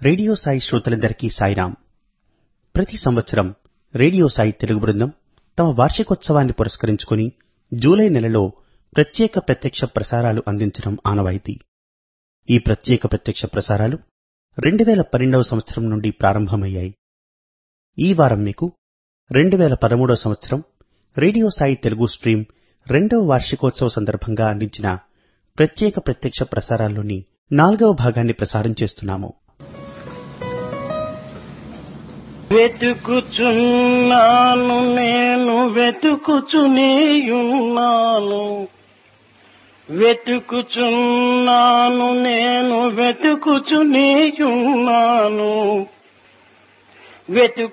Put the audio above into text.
radio Sai శ్రోతలందరికీ సాయిరాం ప్రతి సంవత్సరం రేడియో సాయి తెలుగు బృందం తమ వార్షికోత్సవాన్ని పురస్కరించుకుని జూలై నెలలో ప్రత్యేక ప్రత్యక్ష ప్రసారాలు అందించడం ఆనవాయితీ ఈ ప్రత్యేక ప్రత్యక్ష ప్రసారాలు రెండు వేల పన్నెండవ సంవత్సరం నుండి ప్రారంభమయ్యాయి ఈ వారం మీకు రెండు వేల పదమూడవ సంవత్సరం రేడియో సాయి తెలుగు స్ట్రీమ్ రెండవ వార్షికోత్సవ సందర్భంగా అందించిన ప్రత్యేక ప్రత్యక్ష ప్రసారాల్లోని నాలుగవ భాగాన్ని ప్రసారం చేస్తున్నాము వెతుకుచున్నాను నేను వెతుకుచునేయున్నాను వెతుకుచున్నాను నేను వెతుకుచునేయున్నాను వెతుకు